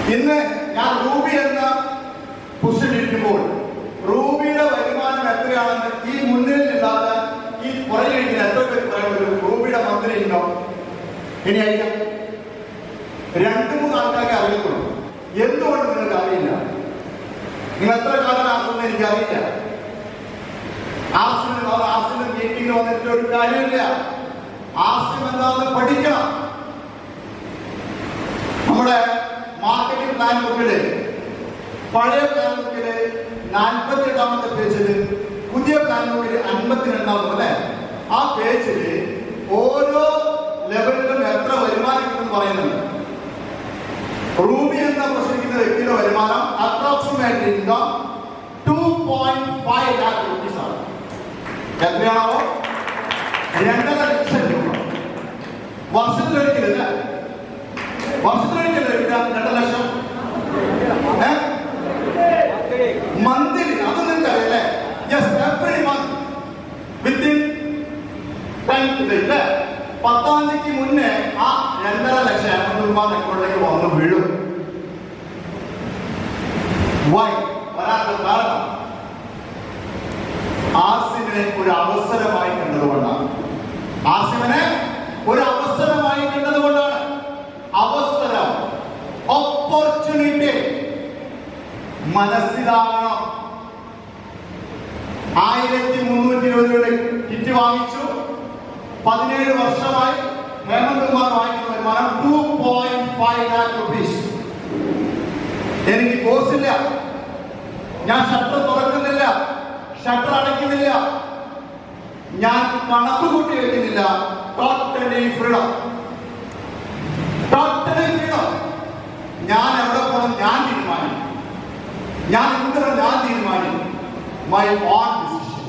ഇന്ന് ഞാൻ റൂബി എന്ന പുസ്തകിരിക്കുമ്പോൾ റൂബിയുടെ വരുമാനം എത്രയാണെന്ന് ഈ മുന്നിൽ ഇല്ലാത്ത ഈ പുറകെ ഇരിക്കുന്ന എത്ര പേര് പറയുന്നത് റൂബിയുടെ മന്ത്രി ഉണ്ടോ ഇനി അയക്കാം രണ്ടു മൂന്ന് ആൾക്കാർക്ക് അറിയത്തുള്ളൂ എന്തുകൊണ്ട് നിങ്ങൾക്ക് അറിയില്ല നിങ്ങൾ എത്ര കാലം ആസുന്ന് എനിക്ക് അറിയില്ല ആസിന് ആസിന് മീറ്റിംഗ് വന്നിട്ട് ഒരു കാര്യമില്ല ആസ്യം എന്താണെന്ന് പഠിക്കണം നമ്മുടെ മാർക്കറ്റിംഗ് പ്ലാൻ ബുക്കില് പഴയ പ്ലാൻ ബുക്കില് നാൽപ്പത്തി എട്ടാമത്തെ പേജില് പുതിയ പ്ലാൻ ബുക്കില് അൻപത്തി രണ്ടാമത് അല്ലെ ആ പേജില് ഓരോ ലെവലിലും എത്ര വരുമാനം കിട്ടുമെന്ന് പറയുന്നുണ്ട് റൂബി എന്ന പ്രസംഗിക്കുന്ന വ്യക്തിയുടെ വരുമാനം approximate income two point five lakh rupees ആണ് എത്രയാണോ രണ്ടര ലക്ഷം രൂപ വർഷത്തിലൊരിക്കലല്ല വർഷത്തിലൊരിക്കലല്ല കിട്ടാൻ രണ്ടര ലക്ഷം മന്ത്ലി അത് നിങ്ങൾക്ക് അറിയാലേ യെസ് എവറി മന്ത് വിത്തിൻ അല്ലേ പത്താം തീയതിക്ക് മുന്നേ ആ രണ്ടര ലക്ഷം അമ്പത് രൂപ അക്കൗണ്ടിലേക്ക് വന്ന് വീഴും വൈ വരാത്ത കാരണം ആസിമിനെ ഒരു അവസരമായി കണ്ടതുകൊണ്ടാണ് ആസിമിനെ ഒരു അവസരമായി കണ്ടതുകൊണ്ടാണ് അവസരം ഓപ്പർച്യൂണിറ്റി മനസ്സിലാകണം ആയിരത്തി മുന്നൂറ്റി ഇരുപത് രൂപയുടെ കിറ്റ് വാങ്ങിച്ചു പതിനേഴ് വർഷമായി ഹേമന്ത് കുമാർ വാങ്ങിക്കുന്ന വരുമാനം two point five lakh rupees എനിക്ക് കോഴ്സ് ഇല്ല ഞാൻ ഷട്ടർ തുറക്കുന്നില്ല ഷട്ടർ അടയ്ക്കുന്നില്ല ഞാൻ കണക്ക് കൂട്ടി വെക്കുന്നില്ല ടോട്ടലി ഫ്രീഡം ടോട്ടലി ഫ്രീഡം ഞാൻ എവിടെ പോകണം ഞാൻ തീരുമാനിക്കും ഞാൻ എന്ത് ഞാൻ തീരുമാനിക്കും my own decision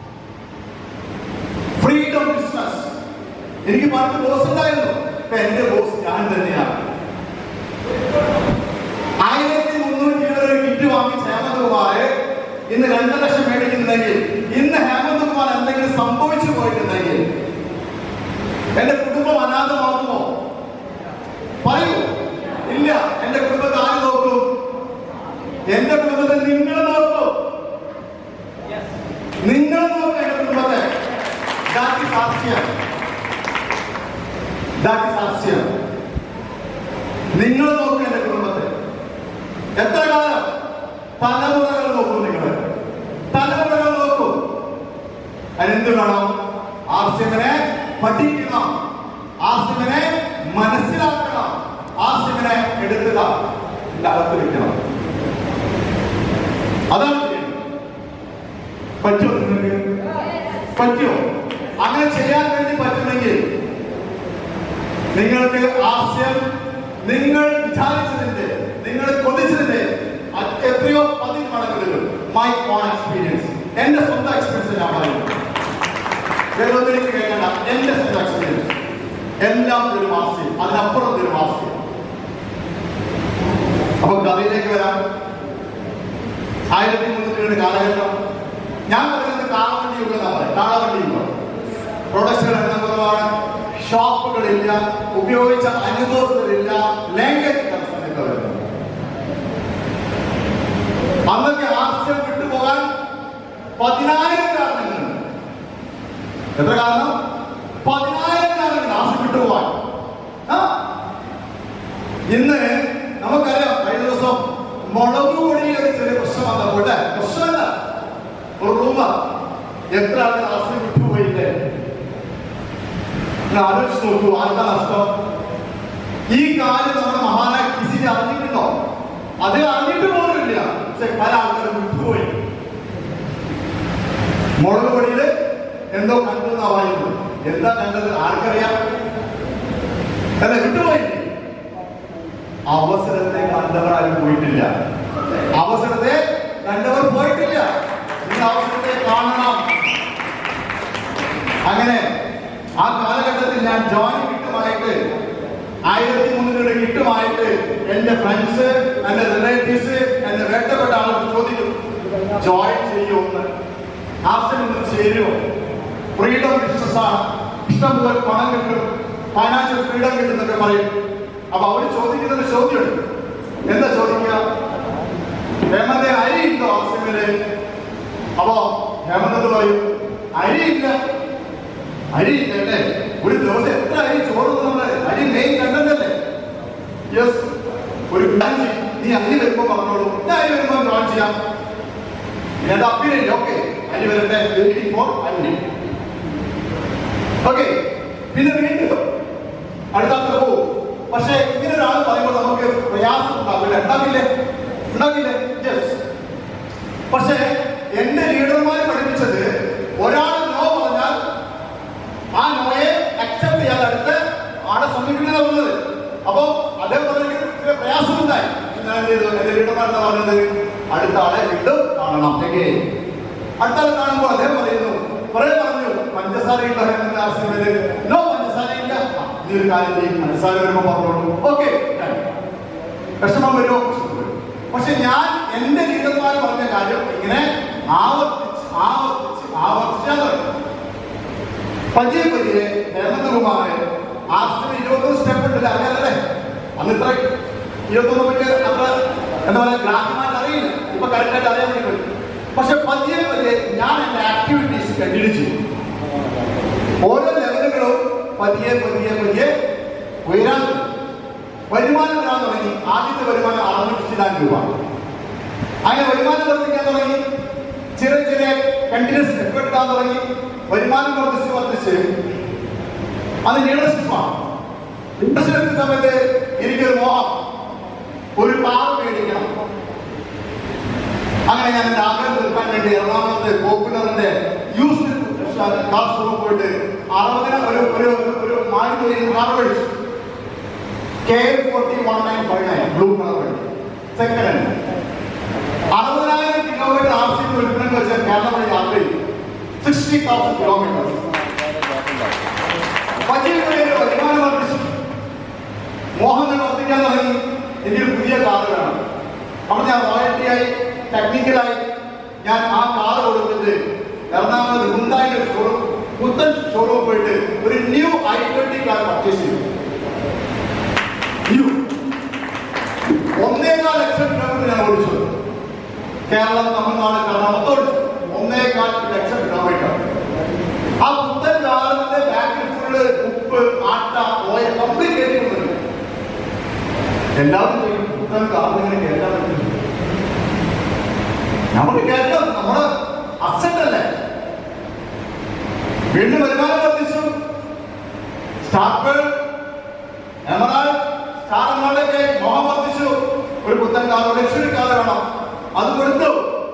freedom business എനിക്ക് പണ്ട് ബോസ് ഉണ്ടായിരുന്നു ഇപ്പൊ എന്റെ ബോസ് ഞാൻ തന്നെയാണ് ആയിരത്തി മുന്നൂറ്റി ഇരുപത് കിറ്റ് വാങ്ങിച്ച ഹേമന്ത് കുമാർ ഇന്ന് രണ്ടു ലക്ഷം മേടിക്കുന്നുണ്ടെങ്കിൽ ഇന്ന് ഹേമന്ത് കുമാർ എന്തെങ്കിലും സംഭവിച്ചു പോയിട്ടുണ്ടെങ്കിൽ എന്റെ കുടുംബം അനാഥമാകുമോ പറയൂ ഇല്ല എന്റെ കുടുംബത്തെ ആര് നോക്കും എന്റെ കുടുംബത്തെ നിങ്ങൾ നോക്കൂ നിങ്ങൾ നോക്കും എന്റെ കുടുംബത്തെ That is ഹാസ്യം That is ഹാസ്യം നിങ്ങൾ നോക്കും എന്റെ കുടുംബത്തെ എത്ര കാലം തലമുറകൾ നോക്കും നിങ്ങൾ തലമുറകൾ നോക്കും അതിനെന്ത് വേണം ആസിമിനെ പഠിക്കണം ആസിമിനെ മനസ്സിലാക്കണം ആസിമിനെ എടുത്തുക ഇതിന്റെ അകത്ത് വെക്കണം അതാണ് ചെയ്യേണ്ടത്. പറ്റുമോ നിങ്ങൾക്ക് പറ്റുമോ അങ്ങനെ ചെയ്യാൻ വേണ്ടി പറ്റുമെങ്കിൽ നിങ്ങൾക്ക് ആശയം നിങ്ങൾ വിചാരിച്ചതിന്റെ നിങ്ങൾ കൊതിച്ചതിന്റെ അത് എത്രയോ പതിന് മടങ്ങുന്നത് മൈ ഓൺ എക്സ്പീരിയൻസ് എന്റെ സ്വന്തം എക്സ്പീരിയൻസ് ഞാൻ പറയുന്നു വേറൊന്നും എനിക്ക് കേൾക്കണ്ട എന്റെ സ്വന്തം എക്സ്പീരിയൻസ് എല്ലാം ഒരു മാസ്യം അതിനപ്പുറം ഒരു മാസ്യം അപ്പൊ കഥയിലേക്ക് വരാം ആയിരത്തി മുന്നൂറ്റി കാലഘട്ടം ഞാൻ പറയുന്നത് കാളവണ്ടി യുഗം എന്നാ പറയുന്നത് കാളവണ്ടി യുഗം പ്രൊഡക്ഷൻ എണ്ണം കുറവാണ് ഷോപ്പുകളില്ല ഉപയോഗിച്ച അനുഭവത്തിലില്ല ലൈംഗിക സമയത്ത് വരുന്നത് അന്നൊക്കെ ആശയം വിട്ടുപോകാൻ പതിനായിരം കാരണങ്ങളുണ്ട് എത്ര കാരണം പതിനായിരം കാരണങ്ങൾ ആശയം വിട്ടുപോകാൻ ആ? ഇന്ന് നമുക്കറിയാം കഴിഞ്ഞ ദിവസം മുളക് പൊടിയിൽ ഒരു ചെറിയ പ്രശ്നം വന്നപ്പോൾ അല്ലേ? പ്രശ്നമല്ല ഒരു റൂമ എത്ര ആളുകൾ ആശയം വിട്ടുപോയില്ലേ നിങ്ങൾ ആലോചിച്ച് നോക്കൂ ആർക്കാ നഷ്ടം ഈ കാര്യം നമ്മുടെ മഹാനായ കിസിനെ അറിഞ്ഞിട്ടുണ്ടോ അത് അറിഞ്ഞിട്ട് പോലുമില്ല പക്ഷെ പല ആൾക്കാരും വിട്ടുപോയി മുളക് പൊടിയില് എന്തോ കണ്ടു എന്നാ പറയുന്നത് എന്താ കണ്ടത് ആർക്കറിയാം അല്ല വിട്ടുപോയി അവസരത്തെ കണ്ടവർ ആരും പോയിട്ടില്ല അവസരത്തെ കണ്ടവർ പോയിട്ടില്ല നിങ്ങൾ അവസരത്തെ കാണണം അങ്ങനെ ആ കാലഘട്ടത്തിൽ ഞാൻ ജോയിൻ കിട്ടുമായിട്ട് ആയിരത്തി മുന്നൂറ് കിട്ടുമായിട്ട് എന്റെ ഫ്രണ്ട്സ് എന്റെ റിലേറ്റീവ്സ് എന്റെ വേണ്ടപ്പെട്ട ആളുകൾ ചോദിക്കും ജോയിൻ ചെയ്യുമെന്ന് ആവശ്യം ചേരുമോ ഫ്രീഡം ബിസിനസ് ആണ് ഇഷ്ടംപോലെ പണം കിട്ടും ഫൈനാൻഷ്യൽ ഫ്രീഡം കിട്ടുന്നൊക്കെ പറയും അപ്പൊ അവർ ചോദിക്കുന്ന ഒരു ചോദ്യമുണ്ട് എന്താ ചോദ്യം ഒരു പ്ലാൻ ചെയ്യും നീ അതിന് വരുമ്പോ പറഞ്ഞോളൂ ഞാൻ അതിന് വരുമ്പോ ജോയിൻ ചെയ്യാം ഇതിനകത്ത് അപ്പീലില്ല ഓക്കെ അതിന് വരട്ടെ വെയിറ്റിംഗ് ഫോർ അന്യ ഓക്കെ പിന്നെ വീണ്ടും അടുത്ത പോകും പക്ഷേ ഇങ്ങനെ ഒരാൾ പറയുമ്പോൾ നമുക്ക് പ്രയാസം ഉണ്ടാവില്ല ഉണ്ടാക്കില്ലേ ഉണ്ടാക്കില്ലേ യെസ് പക്ഷേ എന്റെ ലീഡർമാർ പഠിപ്പിച്ചത് ഒരാൾ നോ പറഞ്ഞാൽ ആ നോയെ അക്സെപ്റ്റ് ചെയ്യാതെ അടുത്ത് ആളെ സമീപിക്കുന്നത് പറഞ്ഞത് അപ്പോ അദ്ദേഹം പറഞ്ഞെങ്കിൽ ചില പ്രയാസമുണ്ടായി ഞാൻ എന്ത് ചെയ്തു എന്റെ ലീഡർമാർ എന്താ പറഞ്ഞത് അടുത്ത ആളെ വീണ്ടും കാണണം Okay. അടുത്ത ആളെ കാണുമ്പോൾ അദ്ദേഹം പറയുന്നു കുറെ പറഞ്ഞു പഞ്ചസാര ഇല്ല എന്ന് ആവശ്യമില്ല നോ പഞ്ചസാര ഇല്ല ആ, നീ ഒരു കാര്യം ചെയ്യും പഞ്ചസാര വരുമ്പോ പറഞ്ഞോളൂ ഓക്കെ വിഷമം വരുമോ വിഷമം വരും. പക്ഷെ ഞാൻ എന്റെ ലീഡർമാർ പറഞ്ഞ കാര്യം ഇങ്ങനെ ആവർത്തിച്ച് ആവർത്തിച്ച് ആവർത്തിച്ചാൽ തുടങ്ങി പതിയെ പതിയെ ഹേമന്തകുമാര് ആർട്സിന് ഇരുപത്തൊന്ന് സ്റ്റെപ്പ് ഉണ്ടല്ലോ അറിയാലല്ലേ അന്ന് ഇത്ര ഇരുപത്തൊന്ന് പറ്റി അത്ര എന്താ പറയാ ഗ്രാഹ്യമായിട്ട് അറിയില്ല ഇപ്പൊ കറക്റ്റായിട്ട് അറിയാൻ വേണ്ടി പറ്റും പക്ഷെ പതിയെ പതിയെ ഞാൻ എന്റെ ആക്ടിവിറ്റീസ് കണ്ടിന്യൂ ചെയ്തു ഓരോ ലെവലുകളും പതിയെ പതിയെ പതിയെ ഉയരാൻ തുടങ്ങി. വരുമാനം വരാൻ തുടങ്ങി ആദ്യത്തെ വരുമാനം അറുന്നൂറ്റി ചില്ലാൻ രൂപ അങ്ങനെ വരുമാനം വർദ്ധിക്കാൻ തുടങ്ങി ചെറിയ ചെറിയ കണ്ടിന്യൂസ് സ്റ്റെപ്പ് എടുക്കാൻ തുടങ്ങി വരുമാനം വർദ്ധിച്ച് വർദ്ധിച്ച് അത് ലീഡർഷിപ്പാണ് ലീഡർഷിപ്പ് എടുക്കുന്ന സമയത്ത് എനിക്കൊരു മോഹം ഒരു കാർ മേടിക്കണം അങ്ങനെ ഞാൻ എന്റെ ആഗ്രഹം തീർക്കാൻ വേണ്ടി എറണാകുളത്ത് പോപ്പുലറിന്റെ യൂസ് കാർ ഷോറൂം പോയിട്ട് അറുപതിന് ഒരു ഒരു ഒരു മാരുതി കാർ മേടിച്ചു K forty one nine five nine blue colour വണ്ടി സെക്കൻഡ് ഹാൻഡ് അറുപതിനായിരം കിലോമീറ്റർ ആർ സി വിൽപ്പന വെച്ചാൽ കേരളം വഴി യാത്ര ചെയ്യും സിക്സ്റ്റി തൗസൻഡ് കിലോമീറ്റർ വലിയ വലിയ വരുമാനം വർദ്ധിച്ചു മോഹങ്ങൾ വർദ്ധിക്കാൻ തുടങ്ങി എനിക്കൊരു പുതിയ കാർ വേണം അപ്പോൾ ഞാൻ റോയൽറ്റിയായി ടെക്നിക്കലായി ഞാൻ ആ കാർ കൊടുത്തിട്ട് എറണാകുളത്ത് ഹുണ്ടായുടെ ഷോറൂം പുത്തൻ ഷോറൂം പോയിട്ട് ഒരു new I twenty car purchase ചെയ്തു ന്യൂ ഒന്നേകാൽ ലക്ഷം കിലോമീറ്റർ ഞാൻ ഓടിച്ചു കേരളം തമിഴ്നാട് കർണാടക ഓടിച്ചു ഒന്നേകാൽ ലക്ഷം കിലോമീറ്റർ ആ പുത്തൻ കാറിന്റെ ബാക്കിൽ ഫുള്ള് ഉപ്പ് ആട്ട ഓയ കംപ്ലീറ്റ് കയറ്റിക്കൊണ്ടിരുന്നു എല്ലാവരും ചോദിക്കും പുത്തൻ കാറിന് ഇങ്ങനെ കയറ്റാൻ പറ്റും നമുക്ക് കേട്ടോ നമ്മള് അസറ്റ് അല്ലേ വീണ്ടും വരുമാനം വർദ്ധിച്ചു സ്റ്റാർട്ട് എമറാൾഡ് സ്റ്റാർ എമറാൾഡൊക്കെ മോഹം വർദ്ധിച്ചു ഒരു പുത്തൻ കാർ ഒരു ലക്ഷറി കാർ വേണം അത് കൊടുത്തു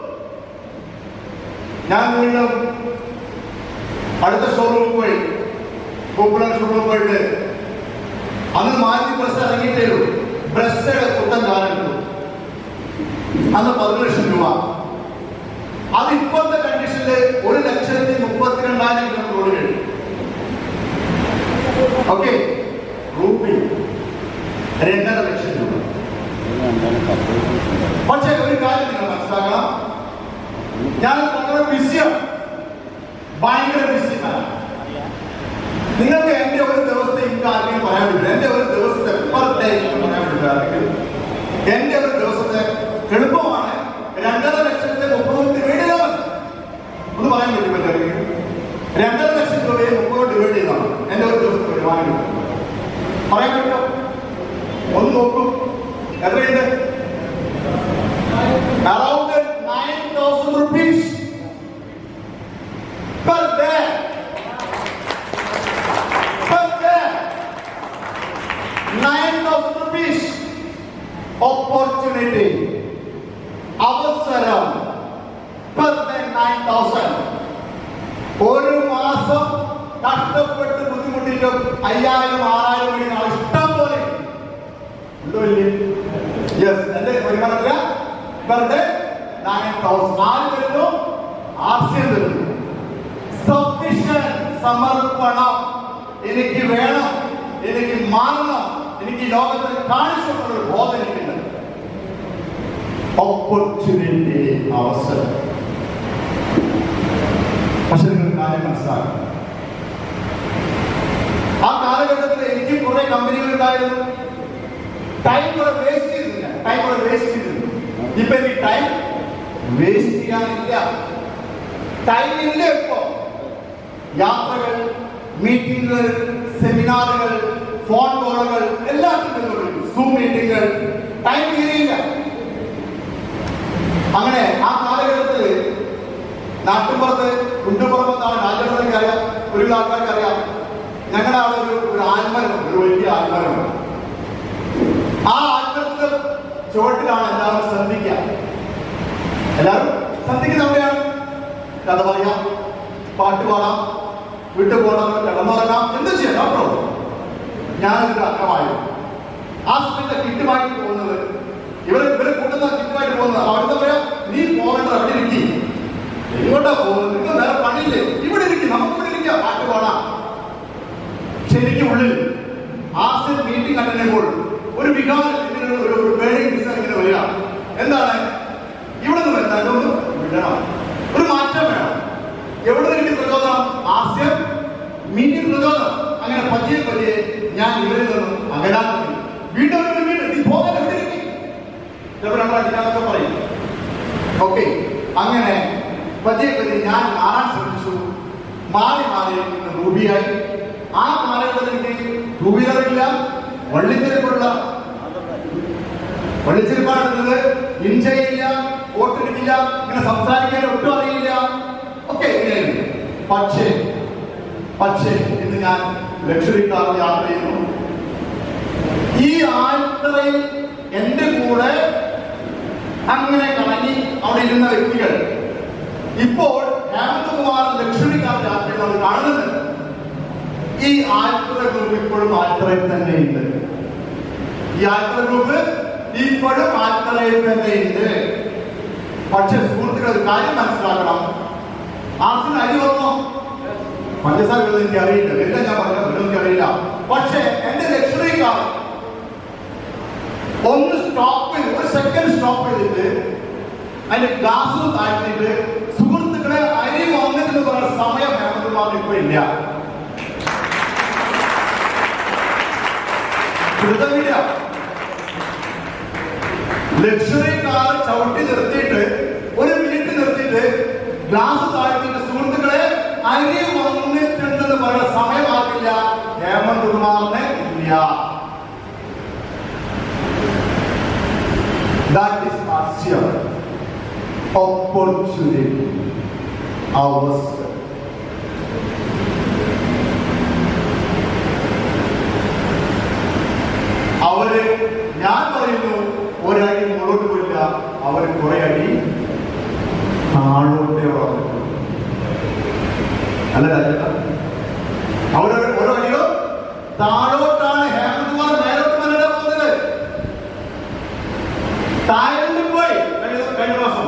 ഞാൻ വീണ്ടും അടുത്ത ഷോറൂമിൽ പോയി പോപ്പുലർ ഷോറൂമിൽ പോയിട്ട് അന്ന് മാറ്റി പ്രസ് ഇറങ്ങിയിട്ടേ ഉള്ളൂ ബ്രസ്സയുടെ പുത്തൻ കാർ എടുത്തു അന്ന് പതിനൊന്ന് ലക്ഷം രൂപ അത് ഇപ്പോഴത്തെ കണ്ടീഷനിൽ ഒരു ലക്ഷത്തി മുപ്പത്തിരണ്ടായിരം കിലോമീറ്റർ ഓടി കഴിഞ്ഞു ഓക്കെ റൂപ്പി രണ്ടര ലക്ഷം രൂപ പക്ഷേ ഒരു കാര്യം നിങ്ങൾ മനസ്സിലാക്കണം ഞാൻ വളരെ ബിസിയാണ് ഭയങ്കര ബിസിയാണ് നിങ്ങൾക്ക് എന്റെ ഒരു ദിവസത്തെ ഇൻകം ആർക്കെങ്കിലും പറയാൻ പറ്റില്ല എന്റെ ഒരു ദിവസത്തെ പെർ ഡേ പറയാൻ പറ്റില്ല ആർക്കെങ്കിലും എന്റെ ഒരു ദിവസത്തെ എളുപ്പമാണ് രണ്ടര ലക്ഷത്തെ മുപ്പത് ഡിവൈഡ് ചെയ്താൽ മതി ഒന്ന് പറയാൻ പറ്റും പറ്റും രണ്ടര ലക്ഷം രൂപയെ മുപ്പത് ഡിവൈഡ് ചെയ്താണ് എന്റെ ഒരു ദിവസത്തെ വരുമാനം കിട്ടും. പറയാൻ പറ്റുമോ ഒന്ന് നോക്കൂ എത്രയുണ്ട് around nine thousand rupees per day per day nine thousand rupees opportunity അവസരം പെർ ഡേ നയൻ തൗസൻഡ് ഒരു മാസം കഷ്ടപ്പെട്ട് ബുദ്ധിമുട്ടിയിട്ടും അയ്യായിരം ആറായിരം മണി നാളെ ഇഷ്ടം പോലെ ഉണ്ടോ ഇല്ലേ യെസ് എന്റെ വരുമാനത്തില പെർ ഡേ നയൻ തൗസൻഡ് ആര് വരുന്നു ആർസ്യം വരുന്നു സഫിഷ്യൻ സമർപ്പണം എനിക്ക് വേണം എനിക്ക് മാറണം എനിക്ക് ഈ ലോകത്തിൽ കാണിച്ചു ഒരു ബോധം എനിക്കുണ്ട് ഓപ്പർച്യൂണിറ്റി അവസരം പക്ഷെ നിങ്ങൾ കാര്യം മനസ്സിലാക്കണം ആ കാലഘട്ടത്തിൽ എനിക്ക് കുറെ കമ്പനികൾ ഉണ്ടായിരുന്നു ടൈം കുറെ വേസ്റ്റ് ചെയ്തില്ല ടൈം കുറെ വേസ്റ്റ് ചെയ്തിരുന്നു ഇപ്പൊ എനിക്ക് ടൈം വേസ്റ്റ് ചെയ്യാനില്ല ടൈം ഇല്ല ഇപ്പോ യാത്രകൾ മീറ്റിംഗുകൾ സെമിനാറുകൾ ഫോൺ കോളുകൾ എല്ലാത്തിനും സൂം മീറ്റിംഗുകൾ ഒരുവിധ ആൾക്കാർക്ക് അറിയാം ഞങ്ങളുടെ അവിടെ ഒരു ഒരു ആൽമരമുണ്ട് ഒരു വലിയ ആൽമരമുണ്ട് ആ ആൽമരത്തിന്റെ ചുവട്ടിലാണ് എല്ലാവരും ശ്രദ്ധിക്കുക എല്ലാവരും ശ്രദ്ധിക്കുന്ന എവിടെയാണ് കഥ പറയാം പാട്ട് പാടാം വീട്ടിൽ പോകണം കിടന്നുറങ്ങാം എന്ത് ചെയ്യാം കേട്ടോ ഞാനൊരു അംഗമായിരുന്നു ആ സമയത്ത് കിറ്റുമായിട്ട് പോകുന്നത് ഇവര് ഇവര് കൂട്ടുന്ന കിറ്റുമായിട്ട് പോകുന്നത് അവിടുത്തെ പറയാം നീ പോകേണ്ട അവിടെ ഇരിക്കും എങ്ങോട്ടാ പോകുന്നത് നിങ്ങൾ വേറെ പണിയില്ലേ ഇവിടെ ഇരിക്കും നമുക്ക് ഇവിടെ ഇരിക്കാം പാട്ട് പാടാം ശരിക്കും ഉള്ളിൽ ആസിഡ് മീറ്റിംഗ് അറ്റൻഡ് ചെയ്യുമ്പോൾ ഒരു വികാരം ഇങ്ങനെ ഒരു ഒരു പേടിങ് ഡിസൈൻ ഇങ്ങനെ വരിക എന്താണ് ഇവിടെ നിന്ന് വരുന്നത് ഒന്ന് വിടണം ഒരു മാറ്റം വേണം എവിടെ നിന്ന് എനിക്ക് പ്രചോദനം ആസ്യം മീറ്റിംഗ് പ്രചോദനം അങ്ങനെ പതിയെ പതിയെ ഞാൻ ഇവരിൽ നിന്നും അകലാൻ തുടങ്ങി വീണ്ടും വീണ്ടും വീണ്ടും നീ പോകാൻ എവിടെ ഇരിക്കും ചിലപ്പോൾ നമ്മൾ അതിനകത്തൊക്കെ പറയും ഓക്കെ അങ്ങനെ പതിയെ പതിയെ ഞാൻ മാറാൻ ശ്രമിച്ചു മാറി മാറി ഇന്ന് റൂബിയായി ആ കാലഘട്ടത്തിൽ എനിക്ക് ടൂ വീലറില്ല വള്ളിത്തിരിപ്പുള്ള വള്ളിച്ചിരിപ്പാടുന്നത് ഇഞ്ചയില്ല വോട്ടെടുക്കില്ല ഇങ്ങനെ സംസാരിക്കാൻ ഒട്ടും അറിയില്ല ഒക്കെ ഇങ്ങനെയുണ്ട് പക്ഷേ പക്ഷേ ഇന്ന് ഞാൻ ലക്ഷറി കാറിൽ യാത്ര ചെയ്യുന്നു ഈ ആൽത്തറയിൽ എന്റെ കൂടെ അങ്ങനെ കറങ്ങി അവിടെ ഇരുന്ന വ്യക്തികൾ ഇപ്പോൾ ഹേമന്തകുമാർ ലക്ഷറി കാർ യാത്ര നമ്മൾ കാണുന്നുണ്ട് ഈ ആൽത്തറ ഗ്രൂപ്പ് ഇപ്പോഴും ആൽത്തറയിൽ തന്നെയുണ്ട് ഈ ആൽത്തറ ഗ്രൂപ്പ് ഇപ്പോഴും ആൽത്തറയിൽ തന്നെയുണ്ട് പക്ഷെ സുഹൃത്തുക്കൾ ഒരു കാര്യം മനസ്സിലാക്കണം ആസിന് അരി വന്നോ പഞ്ചസാര ഇടുന്നത് എനിക്ക് അറിയില്ല എല്ലാം ഞാൻ പറഞ്ഞത് ഇടുന്നത് എനിക്ക് അറിയില്ല പക്ഷേ എന്റെ ലക്ഷറി കാർ ഒന്ന് സ്റ്റോപ്പ് ചെയ്ത് ഒരു സെക്കൻഡ് സ്റ്റോപ്പ് ചെയ്തിട്ട് അതിന്റെ ഗ്ലാസ് താഴ്ത്തിയിട്ട് സുഹൃത്തുക്കളെ അരി വന്നിട്ട് പറയുന്ന സമയം ഹേമന്ത്കുമാറിന് ഇപ്പൊ ഇല്ല പിടുത്തമില്ല ലക്ഷറി കാർ ചവിട്ടി നിർത്തിയിട്ട് ഒരു മിനിറ്റ് നിർത്തിയിട്ട് ഗ്ലാസ് താഴ്ത്തിയിട്ട് സുഹൃത്തുക്കളെ അരി വന്നിട്ടുണ്ടെന്ന് പറയുന്ന സമയമാക്കില്ല ഹേമന്ത് കുമാറിന് ഇല്ല ദാറ്റ് ഇസ് ആസ്യം opportunity അവസ്ഥ അവര് ഞാൻ പറയുന്നു ഒരടി മുന്നോട്ട് പോയില്ല അവർ കുറെ അടി താഴോട്ടേ വളർന്നു അല്ല രാജേട്ടാ അവർ ഓരോ അടിയോ താഴോട്ടാണ് ഹേമന്ത്കുമാർ നേരോട്ട് വന്നിട്ട് പോകുന്നത് തായ്ലൻഡിൽ പോയി കഴിഞ്ഞ കഴിഞ്ഞ മാസം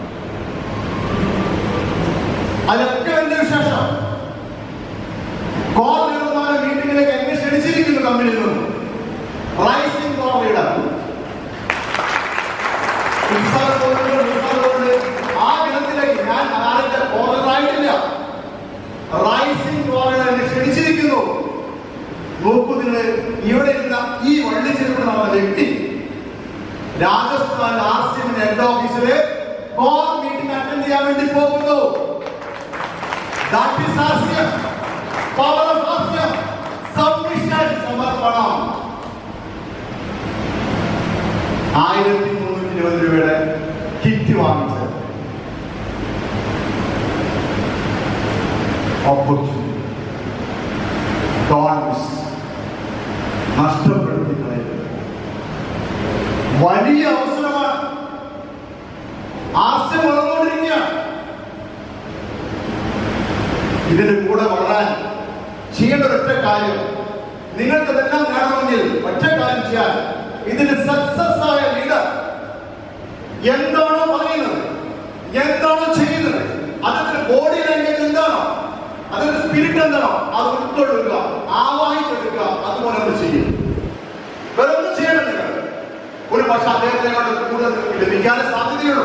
അതൊക്കെ എന്റെ വിശേഷം കോർ നിർമ്മാണ മീറ്റിംഗിലേക്ക് എന്നെ ക്ഷണിച്ചിരിക്കുന്നു കമ്പനിയിൽ നിന്നും റൈസിംഗ് കോർ ലീഡർ ആ ഗണത്തിലേക്ക് ഞാൻ ആരുടെ ഓർഡറായിട്ടില്ല റൈസിംഗ് കോറിനെ എന്നെ ക്ഷണിച്ചിരിക്കുന്നു നോക്കൂ നിങ്ങൾ ഇവിടെ ഇരുന്ന ഈ വള്ളിച്ചെരുപ്പ് നമ്മുടെ വ്യക്തി രാജസ്ഥാൻ ആർ സി എമ്മിന്റെ ഹെഡ് ഓഫീസില് കോർ മീറ്റിംഗ് അറ്റൻഡ് ചെയ്യാൻ വേണ്ടി പോകുന്നു That is ഹാസ്യം പവർ ഓഫ് ഹാസ്യം സബ്മിഷൻ സമർപ്പണം ആയിരത്തി മുന്നൂറ്റി ഇരുപത് രൂപയുടെ കിറ്റ് വാങ്ങിച്ചത് ഓപ്പർച്യൂണിറ്റി ഡോൺ മിസ് നഷ്ടപ്പെടുത്തി കളയരുത് വലിയ അവസരമാണ് ആസ്യം വളർന്നുകൊണ്ടിരിക്കുകയാണ് ഇതിന്റെ കൂടെ വളരാൻ ചെയ്യേണ്ട ഒറ്റ കാര്യം നിങ്ങൾക്ക് ഇതെല്ലാം നേടണമെങ്കിൽ ഒറ്റ കാര്യം ചെയ്യാൻ ഇതിന് സക്സസ് ആയ ലീഡർ എന്താണോ പറയുന്നത് എന്താണോ ചെയ്യുന്നത് അതിന്റെ ബോഡി ലാംഗ്വേജ് എന്താണോ അതിന്റെ സ്പിരിറ്റ് എന്താണോ അത് ഉൾക്കൊള്ളുക ആവാഹിച്ചെടുക്കുക അതുപോലെ നമ്മൾ ചെയ്യും വേറെ ഒന്നും ചെയ്യണം നിങ്ങൾ ഒരു പക്ഷെ അദ്ദേഹത്തെ കൊണ്ട് കൂടുതൽ ലഭിക്കാൻ സാധ്യതയുള്ളൂ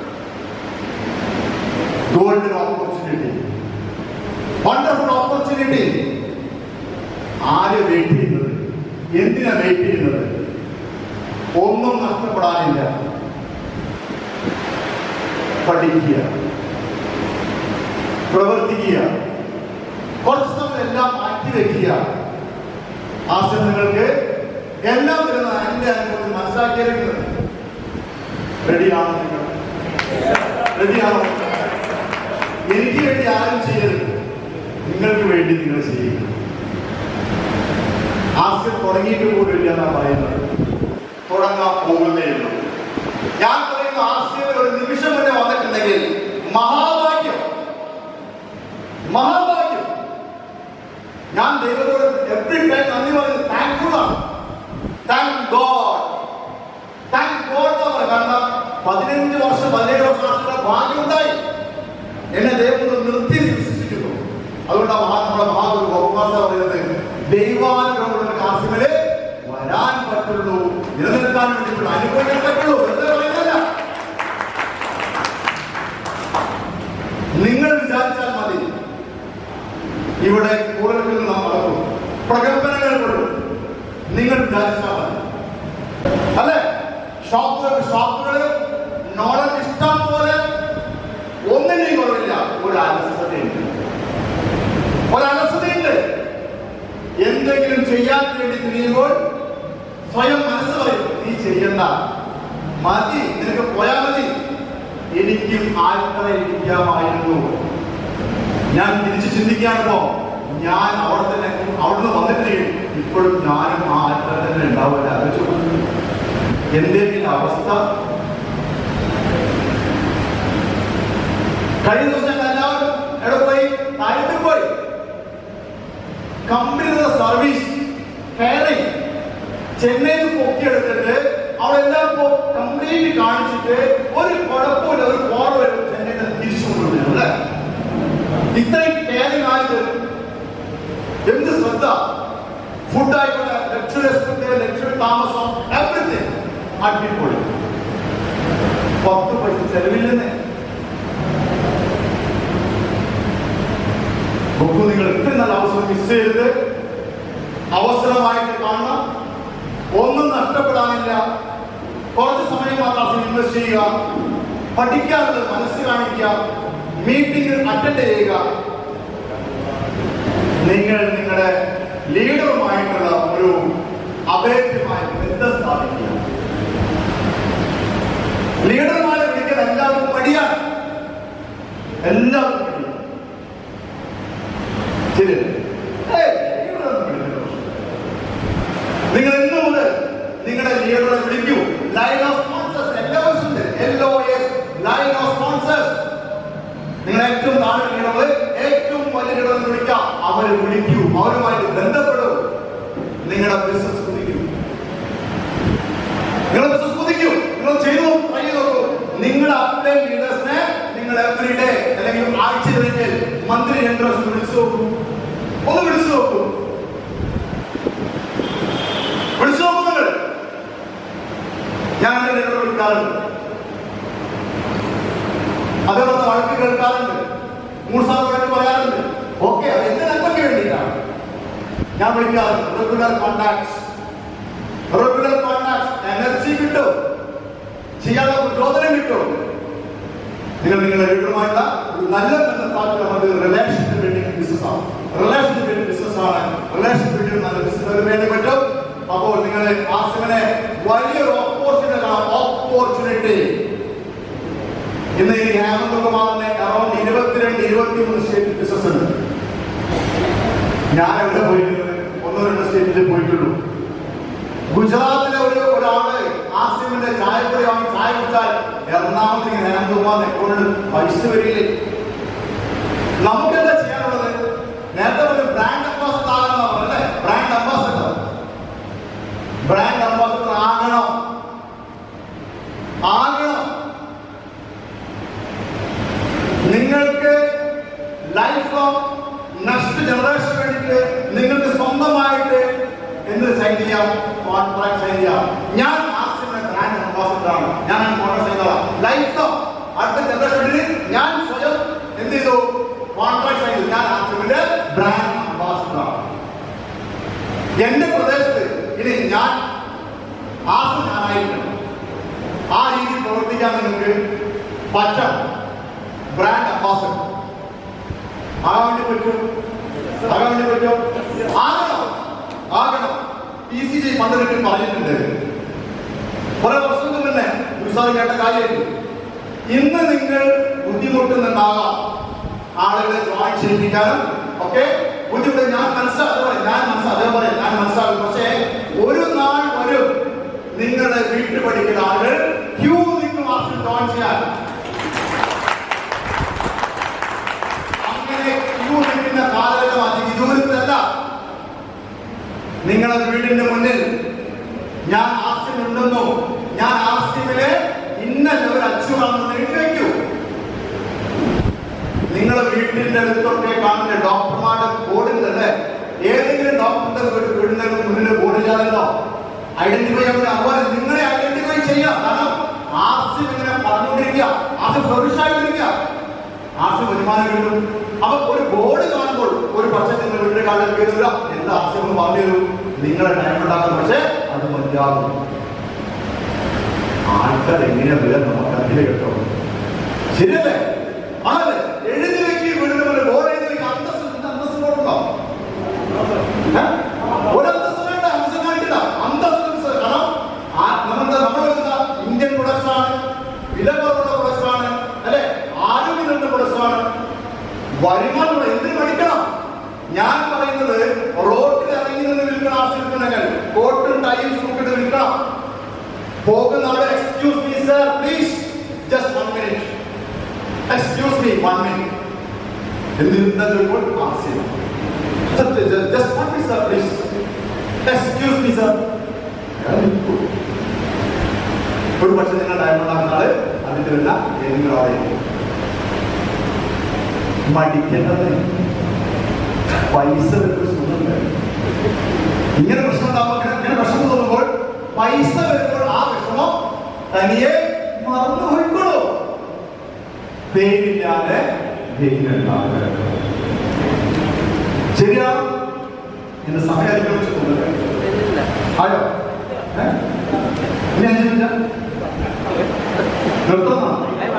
ഗോൾഡൻ ഓപ്പർച്യൂണിറ്റി വണ്ടർഫുൾ ഓപ്പർച്യൂണിറ്റി ആര് വെയിറ്റ് ചെയ്യുന്നത് എന്തിനാ വെയിറ്റ് ചെയ്യുന്നത് ഒന്നും നഷ്ടപ്പെടാനില്ല പഠിക്കുക പ്രവർത്തിക്കുക കുറച്ച് സമയം എല്ലാം മാറ്റി വെക്കുക ആശയം നിങ്ങൾക്ക് എല്ലാം തരുന്ന എന്റെ അനുഭവത്തിൽ മനസ്സിലാക്കിയിരിക്കുന്നത് റെഡിയാണോ നിങ്ങൾ റെഡിയാണോ എനിക്ക് വേണ്ടി ആരും ചെയ്യരുത് നിങ്ങൾക്ക് വേണ്ടി നിങ്ങൾ ചെയ്യുക ആസ്യം തുടങ്ങിയിട്ട് പോലും ഇല്ല എന്നാണ് പറയുന്നത് തുടങ്ങാൻ പോകുന്നേ ഉള്ളൂ ഞാൻ പറയുന്ന ആസ്യം ഒരു നിമിഷം വരെ വന്നിട്ടുണ്ടെങ്കിൽ മഹാഭാഗ്യം മഹാഭാഗ്യം ഞാൻ ദൈവത്തോട് എവറി ടൈം നന്ദി പറയുന്നത് താങ്ക്ഫുൾ ആണ് താങ്ക് ഗോഡ് താങ്ക് ഗോഡ് എന്ന് പറയുന്നത് കാരണം പതിനഞ്ച് വർഷം പതിനേഴ് വർഷം ആളുകളുടെ ഭാഗ്യം ഉണ്ടായി എന്നെ ദൈവം കൊണ്ട് നിർത്തി വിശ്വസിക്കുന്നു അതുകൊണ്ട് ആ മഹാ നമ്മുടെ മഹാഗുരു ഗോപാസ പറയുന്നത് ദൈവാനുഗ്രഹമുള്ള കാസിമല് വരാൻ പറ്റുള്ളൂ നിലനിൽക്കാൻ വേണ്ടിയിട്ടുള്ള അനുഭവിക്കാൻ പറ്റുള്ളൂ വെറുതെ പറയുന്നതല്ല നിങ്ങൾ വിചാരിച്ചാൽ മതി ഇവിടെ കൂടുതൽ നാം നടക്കും പ്രകമ്പനങ്ങൾ പെടും നിങ്ങൾ വിചാരിച്ചാൽ മതി അല്ലെ ഷോപ്പുകൾ ഷോപ്പുകൾ നോളജ് ഇഷ്ടം പോലെ ഒന്നിനെയും കുറവില്ല ഒരു അലസതയുണ്ട് ഒരു അലസതയുണ്ട് എന്തെങ്കിലും ചെയ്യാൻ വേണ്ടി തിരിയുമ്പോൾ സ്വയം മനസ്സ് പറയും നീ ചെയ്യണ്ട മതി നിനക്ക് പോയാ മതി എനിക്കും ആൽക്കറെ ഇരിക്കാമായിരുന്നു ഞാൻ തിരിച്ച് ചിന്തിക്കാണിപ്പോ ഞാൻ അവിടെ തന്നെ അവിടുന്ന് വന്നിട്ട് ഇപ്പോഴും ഞാനും ആ ആൽക്കറ തന്നെ ഉണ്ടാവില്ല ആലോചിച്ചു എന്തെങ്കിലും അവസ്ഥ കഴിഞ്ഞ ദിവസം ഞങ്ങൾ എല്ലാവരും എവിടെ പോയി താഴത്തിൽ പോയി കമ്പനിയുടെ സർവീസ് കയറിങ് ചെന്നൈയിൽ നിന്ന് പൊക്കിയെടുത്തിട്ട് അവിടെ എല്ലാം കംപ്ലീറ്റ് കാണിച്ചിട്ട് ഒരു കുഴപ്പമില്ല ഒരു കോറ ചെന്നൈയിൽ നിന്ന് തിരിച്ചു കൊണ്ടുവരുന്നു അല്ലേ ഇത്രയും കെയറിങ് ആയിട്ട് എന്ത് ശ്രദ്ധ ഫുഡ് ആയിക്കോട്ടെ ലക്ഷറി ലക്ഷറി താമസം എവറിത്തിങ് അടിപൊളി പത്ത് പൈസ ചെലവില്ലെന്നേ നോക്കൂ നിങ്ങൾ ഇത്രയും നല്ല അവസരം മിസ് ചെയ്തത് അവസരമായിട്ട് കാണണം ഒന്നും നഷ്ടപ്പെടാനില്ല കുറച്ച് സമയം മാത്രം ഇൻവെസ്റ്റ് ചെയ്യുക പഠിക്കാറുള്ളത് മനസ്സ് കാണിക്കുക മീറ്റിംഗ് അറ്റൻഡ് ചെയ്യുക നിങ്ങൾ നിങ്ങളുടെ ലീഡറുമായിട്ടുള്ള ഒരു അഭേദ്യമായ ബന്ധം സ്ഥാപിക്കുക ലീഡർമാരെ വിളിക്കാൻ എല്ലാവർക്കും മടിയാണ് എല്ലാവർക്കും മടിയാണ് ശരി ഏയ്, ലീഡറൊന്നും വിളിക്കേണ്ട പ്രശ്നം. നിങ്ങൾ ഇന്നു മുതൽ നിങ്ങളുടെ ലീഡറെ വിളിക്കൂ ലൈൻ ഓഫ് സ്പോൺസേഴ്സ് എല്ലാ വർഷവും L O S line of sponsors നിങ്ങൾ ഏറ്റവും താഴെ ലീഡർ ഏറ്റവും വലിയ ലീഡറെ വിളിക്കാം അവരെ വിളിക്കൂ അവരുമായിട്ട് ബന്ധപ്പെടൂ നിങ്ങളുടെ ബിസിനസ് കുതിക്കൂ നിങ്ങളുടെ ബിസിനസ് കുതിക്കൂ നിങ്ങൾ ചെയ്തു ട്രൈ ചെയ്ത് നോക്കൂ നിങ്ങളുടെ അപ്ലൈൻ ലീഡേഴ്സിനെ നിങ്ങൾ എവറി ഡേ അല്ലെങ്കിൽ ആഴ്ചയിലേക്ക് മന്ത്രി രണ്ട് പ്രാവശ്യം വിളിച്ചു നോക്കൂ ഒന്ന് വിളിച്ചു നോക്കൂ വിളിച്ചു നോക്കൂ നിങ്ങൾ ഞാൻ എന്റെ ലീഡറെ വിളിക്കാറുണ്ട് അതേപോലെ വഴക്ക് കേൾക്കാറുണ്ട് മൂർസാർ വഴക്ക് പറയാറുണ്ട് ഓക്കെ അത് എന്റെ നന്മയ്ക്ക് വേണ്ടിയിട്ടാണ് ഞാൻ വിളിക്കാറുണ്ട് regular contacts regular contacts energy കിട്ടും ചെയ്യാനുള്ള പ്രചോദനം കിട്ടും നിങ്ങൾ നിങ്ങളുടെ ലീഡറുമായിട്ടുള്ള ഒരു നല്ല ബന്ധം സ്ഥാപിക്കുന്നത് റിലേഷൻഷിപ്പ് ബിൽഡിംഗ് ബിസിനസ് ആണ് റിലേഷൻഷിപ്പ് ബിൽഡിംഗ് ബിസിനസ് ആണ് റിലേഷൻ ബിൽഡിംഗ് നല്ല ബിസിനസ് വേണ്ടി പറ്റും അപ്പോൾ നിങ്ങൾ ആ സിമനെ വലിയൊരു ഓപ്പർച്യൂണിറ്റി ഓപ്പർച്യൂണിറ്റി ഇന്ന് ഈ ഹേമന്ത് കുമാറിന് അറൌണ്ട് ഇരുപത്തിരണ്ട് ഇരുപത്തി മൂന്ന് സ്റ്റേറ്റ് ബിസിനസ് ഉണ്ട് ഞാൻ എവിടെ പോയിരിക്കുന്നത് ഒന്നോ രണ്ടോ സ്റ്റേറ്റിൽ പോയിട്ടുള്ളൂ ഗുജറാത്തിലെ ഒരു ഒരാള് ആസിമിന്റെ ചായപ്പൊടി വാങ്ങി ചായ കുടിച്ചാൽ എറണാകുളത്ത് ഇങ്ങനെ ഹേമന്ത് കുമാറിന് അക്കൗണ്ടിൽ പൈസ വരില്ലേ നമുക്ക് എന്താ ചെയ്യാനുള്ളത് നേരത്തെ ഒരു ബ്രാൻഡ് അംബാസഡർ ആകണം അല്ലേ ബ്രാൻഡ് അംബാസഡർ ബ്രാൻഡ് അംബാസഡർ ആകണം ആകണം നിങ്ങൾക്ക് ലൈഫ് ഓഫ് നെക്സ്റ്റ് ജനറേഷൻ വേണ്ടിയിട്ട് നിങ്ങൾക്ക് സ്വന്തമായിട്ട് എന്ത് സൈൻ ചെയ്യാം കോൺട്രാക്ട് സൈൻ ചെയ്യാം ഞാൻ ആസിമിന്റെ ബ്രാൻഡ് അംബാസഡർ ആണ് ഞാൻ കോൺട്രാക്ട് സൈൻ ചെയ്യാം ലൈഫ് ഓഫ് അടുത്ത ജനറേഷൻ വേണ്ടി ഞാൻ സ്വയം എന്ത് ചെയ്തു കോൺട്രാക്ട് സൈൻ ചെയ്തു ഞാൻ ആസിമിന്റെ ബ്രാൻഡ് അംബാസഡർ ആണ് എന്റെ പ്രദേശത്ത് ഇനി ഞാൻ ആസ് ഞാനായിരിക്കണം ആ രീതിയിൽ പ്രവർത്തിക്കാൻ നിങ്ങൾക്ക് പറ്റണം ബ്രാൻഡ് അംബാസഡർ ആകാൻ വേണ്ടി പറ്റും ആകാൻ വേണ്ടി പറ്റും ആകണം ആകണം പി സി ജി പണ്ടൊരിക്കൽ പറഞ്ഞിട്ടുണ്ട് കുറെ വർഷങ്ങൾക്ക് മുന്നേ ഗുരുസാദ് കേട്ട കാര്യമായിട്ട് ഇന്ന് നിങ്ങൾ ബുദ്ധിമുട്ടുന്നുണ്ടാകാം ആളുകളെ ജോയിൻ ചെയ്യിപ്പിക്കാനും ഓക്കെ ബുദ്ധിമുട്ട് ഞാൻ മനസ്സിലാക്കും ഞാൻ മനസ്സിലാക്കും അതേപോലെ ഞാൻ മനസ്സിലാക്കും പക്ഷേ ഒരു നാൾ വരും നിങ്ങളുടെ വീട്ടിൽ പഠിക്കുന്ന ആളുകൾ ക്യൂ നിങ്ങൾ മാസം ജോയിൻ ചെയ്യാൻ അങ്ങനെ ക്യൂ നിൽക്കുന്ന കാലഘട്ടം അധികം ദൂരത്തല്ല നിങ്ങളുടെ വീടിന്റെ മുന്നിൽ ഞാൻ ആസ്യമുണ്ടെന്നോ ഞാൻ ആസ്യമില് ഇന്ന ലെവൽ അച്ചുവാണെന്ന് എഴുതി വയ്ക്കൂ നിങ്ങളുടെ വീടിന്റെ അടുത്തൊക്കെ കാണുന്ന ഡോക്ടർമാരുടെ ബോർഡിലല്ലേ ഏതെങ്കിലും ഡോക്ടറിന്റെ വീട് വീടിന്റെ മുന്നിൽ ബോർഡില്ലാതല്ലോ ഐഡന്റിഫൈ ചെയ്യാൻ അതുപോലെ നിങ്ങളെ ഐഡന്റിഫൈ ചെയ്യാം കാരണം ആസ്യം ഇങ്ങനെ പറഞ്ഞുകൊണ്ടിരിക്കുക അത് ഫ്ലറിഷ് ആയിട്ടിരിക്കുക ആസ്യം വരുമാനം കിട്ടും അപ്പൊ ഒരു ബോർഡ് കാണുമ്പോൾ ഒരു പക്ഷേ നിങ്ങൾ വീട്ടിലെ കാലം കയറില്ല എന്താ ആസ്യം എന്ന് പറഞ്ഞു തരും നിങ്ങളെ ടൈം ഉണ്ടാക്കും പക്ഷേ അത് മതിയാകും ആൾക്കാർ എങ്ങനെ വരാൻ നമുക്ക് അറിയില്ല കേട്ടോ ശരിയല്ലേ ആണല്ലേ എഴുതി വെക്കി വീടിന് പോലെ ബോർഡ് എഴുതി വെക്കി അന്തസ് അന്തസ് ബോർഡുണ്ടോ ഏ? ഒരു അന്തസ് വേണ്ട അന്തസ് കാണിക്കില്ല അന്തസ് അന്തസ്. കാരണം ആ നമ്മുടെ നമ്മുടെ എന്താ ഇന്ത്യൻ പ്രൊഡക്ട്സ് ആണ് വില കുറവുള്ള പ്രൊഡക്ട്സ് ആണ് അല്ലെ ആരോഗ്യമുള്ള പ്രൊഡക്ട്സ് ആണ് വരുമാനമുള്ള എന്തിനു പഠിക്കണം ഞാൻ പറയുന്നത് റോഡിൽ ഇറങ്ങി നിന്ന് വിൽക്കണം ആവശ്യമുണ്ടെങ്കിൽ കോട്ടും ടൈം സൂക്കിട്ട് വിൽക്കണം പോകുന്ന ആളെ excuse me sir please just one minute excuse me one minute എന്തിനാ ചോദിക്കുമ്പോൾ ആവശ്യം just one minute sir please excuse me sir ഒരു പക്ഷെ നിങ്ങൾ ടൈം ഉണ്ടാക്കുന്ന ആള് അതിന്റെ വല്ല ഏതെങ്കിലും ആളായിരിക്കും മടിക്കേണ്ടത് പൈസ വരുന്ന സുഖമുണ്ട് ഇങ്ങനെ പ്രശ്നം ഉണ്ടാവുമ്പോൾ ഇങ്ങനെ വിഷമം തോന്നുമ്പോൾ പൈസ വരുമ്പോൾ ആ വിഷമം തനിയെ മറന്നു പോയിക്കോളൂ പേരില്ലാതെ ദൈവമില്ലാതെ ശരിയാ എന്റെ സമയം അതിക്രമിച്ചിട്ടുണ്ട് ആയോ ഏ? ഇനി അഞ്ച് മിനിറ്റ് നിർത്തുന്ന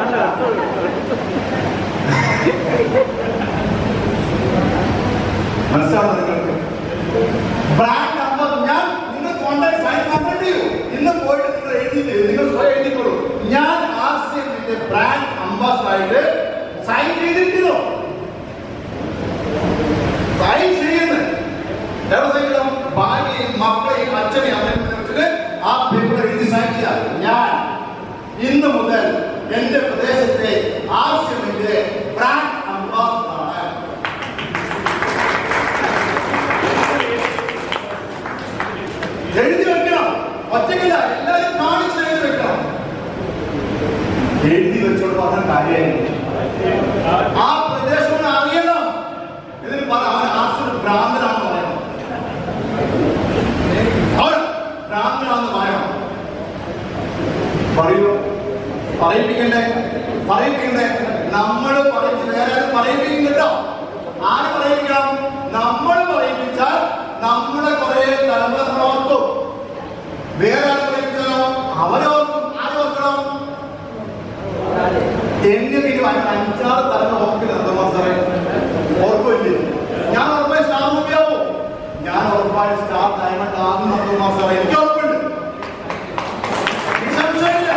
മനസ്സിലാണോ നിങ്ങൾക്ക് ബ്രാൻഡ് നമ്പർ ഞാൻ നിങ്ങൾ കോൺടാക്ട് സൈൻ കോൺടാക്ട് ചെയ്യൂ ഇന്ന് പോയിട്ട് നിങ്ങൾ എഴുതി നിങ്ങൾ സ്വയം എഴുതിക്കോളൂ ഞാൻ ആർസിഎമ്മിന്റെ ബ്രാൻഡ് അംബാസഡർ ആയിട്ട് സൈൻ ചെയ്തിരിക്കുന്നു സൈൻ ചെയ്യുന്നത് എവിടെ സൈൻ ചെയ്യണം ഭാര്യയും മക്കളെയും അച്ഛനെയും അമ്മയും വെച്ചിട്ട് ആ പേപ്പർ എഴുതി സൈൻ ചെയ്യാം ഞാൻ ഇന്ന് മുതൽ എന്റെ പ്രദേശത്തെ ആർസിഎമ്മിന്റെ ബ്രാൻഡ് അംബാസഡർ ആണ് എഴുതി വെക്കണം ഒറ്റയ്ക്കല്ല എല്ലാവരും കാണിച്ച് എഴുതി വെക്കണം എഴുതി വെച്ചോട് പറഞ്ഞ കാര്യമായിരുന്നു ആ പ്രദേശം അറിയണം ഇതിന് പറ അവൻ ആസിഡ് ഭ്രാന്തനാണെന്ന് പറയണം അവൻ ഭ്രാന്തനാണെന്ന് പറയണം പറയൂ പറയിപ്പിക്കണ്ടേ പറയിപ്പിക്കണ്ടേ നമ്മൾ പറയിച്ച് വേറെ ആരും പറയിപ്പിക്കും കേട്ടോ ആര് പറയിപ്പിക്കണം നമ്മൾ പറയിപ്പിച്ചാൽ നമ്മുടെ കുറെ തലമുറ നമ്മൾ ഓർക്കും വേറെ ആര് പറയിപ്പിച്ചാലോ അവരോർക്കും ആരോർക്കണം എങ്ങനെ ഒരു അഞ്ചാറ് തലമുറ ഓർക്കുന്നത് മാസ്റ്ററെ ഓർക്കില്ലേ ഞാൻ ഉറപ്പായി സ്റ്റാർ നോക്കിയാവോ ഞാൻ ഉറപ്പായി സ്റ്റാർ ഡയമണ്ട് ആകുന്നത് മാസ്റ്ററെ എനിക്ക് ഉറപ്പുണ്ട് എനിക്ക് സംശയമില്ല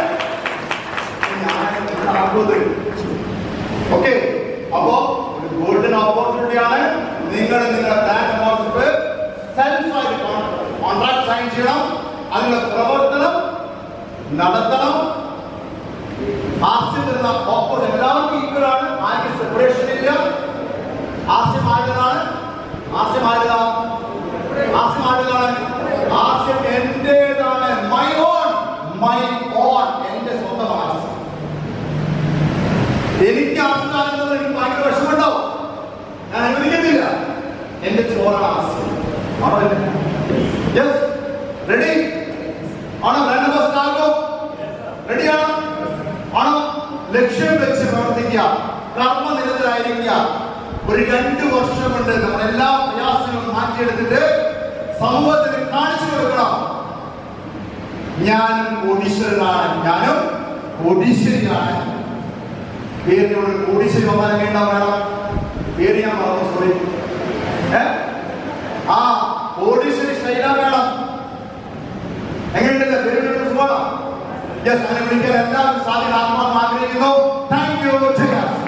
ഞാൻ ആകുന്നത് ഓക്കെ അപ്പോ ഒരു ഗോൾഡൻ ഓപ്പർച്യൂണിറ്റി ആണ് നിങ്ങൾ നിങ്ങളുടെ ബാങ്ക് അക്കൗണ്ട് സെൽഫായിട്ട് കോൺട്രാക്ട് സൈൻ ചെയ്യണം അതിനുള്ള പ്രവർത്തനം നടത്തണം ആസ്യം തരുന്ന ഓഫർ എല്ലാവർക്കും ഈക്വൽ ആണ് ആർക്കും സെപ്പറേഷൻ ഇല്ല ആസ്യം ആരുതാണ് ആസ്യം ആരുതാണ് ആസ്യം ആരുതാണ് ആസ്യം എന്റേതാണ് മൈ ഓൺ മൈ ഓൺ എന്റെ സ്വന്തം ആസ്യം എനിക്ക് ആസ്യമാകുന്നത് എനിക്ക് ഭയങ്കര വിഷമുണ്ടാവും ഞാൻ അനുവദിക്കുന്നില്ല എന്റെ ചോറാണ് ആസ്യം ആണോ യെസ് റെഡി ആണോ രണ്ട് ബസ് ആകോ റെഡിയാണോ ആണോ ലക്ഷ്യം വെച്ച് പ്രവർത്തിക്കുക കർമ്മനിരതരായിരിക്കുക ഒരു രണ്ട് വർഷം കൊണ്ട് നമ്മൾ എല്ലാ പ്രയാസങ്ങളും മാറ്റിയെടുത്തിട്ട് സമൂഹത്തിന് കാണിച്ചു കൊടുക്കണം ഞാനും കോടീശ്വരനാണ് ഞാനും കോടീശ്വരിയാണ് പേരിനോട് കോടീശ്വരി വന്നാൽ വേണ്ട വേണം പേര് ഞാൻ പറഞ്ഞു സോറി ഏ ആ കോടീശ്വരി ശൈല വേണം എങ്ങനെയുണ്ടല്ലേ പേരിനോട് സുഖമാണ് യെസ് അങ്ങനെ വിളിക്കാൻ എല്ലാവരും സാധ്യത ആത്മാർത്ഥം ആഗ്രഹിക്കുന്നു താങ്ക് യു